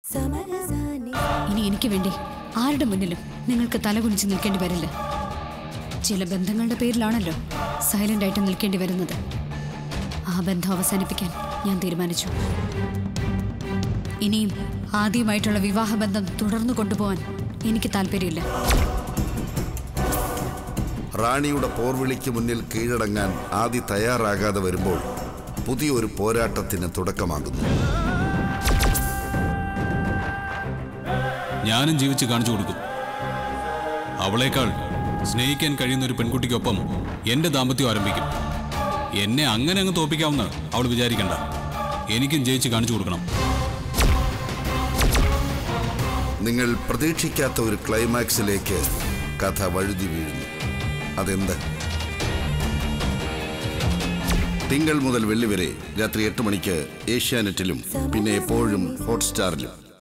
ഇനി എനിക്ക് വേണ്ടി ആരുടെ മുന്നിലും നിങ്ങൾക്ക് തലകുനിച്ച് നിൽക്കേണ്ടി വരില്ല ചില ബന്ധങ്ങളുടെ പേരിലാണല്ലോ സൈലന്റ് ആയിട്ട് നിൽക്കേണ്ടി വരുന്നത് ആ ബന്ധം അവസാനിപ്പിക്കാൻ ഞാൻ തീരുമാനിച്ചു ഇനിയും ആദ്യമായിട്ടുള്ള വിവാഹബന്ധം തുടർന്നു കൊണ്ടുപോകാൻ എനിക്ക് താല്പര്യമില്ല റാണിയുടെ പോർവിളിക്ക് മുന്നിൽ കീഴടങ്ങാൻ ആദി തയ്യാറാകാതെ വരുമ്പോൾ പുതിയൊരു പോരാട്ടത്തിന് തുടക്കമാകുന്നു ഞാനും ജീവിച്ച് കാണിച്ചു കൊടുക്കും അവളേക്കാൾ സ്നേഹിക്കാൻ കഴിയുന്ന ഒരു പെൺകുട്ടിക്കൊപ്പം എന്റെ ദാമ്പത്യം ആരംഭിക്കും എന്നെ അങ്ങനെ അങ്ങ് തോപ്പിക്കാമെന്ന് അവൾ വിചാരിക്കണ്ട എനിക്കും ജയിച്ച് കാണിച്ചു കൊടുക്കണം നിങ്ങൾ പ്രതീക്ഷിക്കാത്ത ഒരു ക്ലൈമാക്സിലേക്ക് കഥ വഴുതി വീഴുന്നു അതെന്ത് തിങ്കൾ മുതൽ വെള്ളി വരെ രാത്രി എട്ട് മണിക്ക് ഏഷ്യാനെറ്റിലും പിന്നെ എപ്പോഴും ഹോട്ട്സ്റ്റാറിലും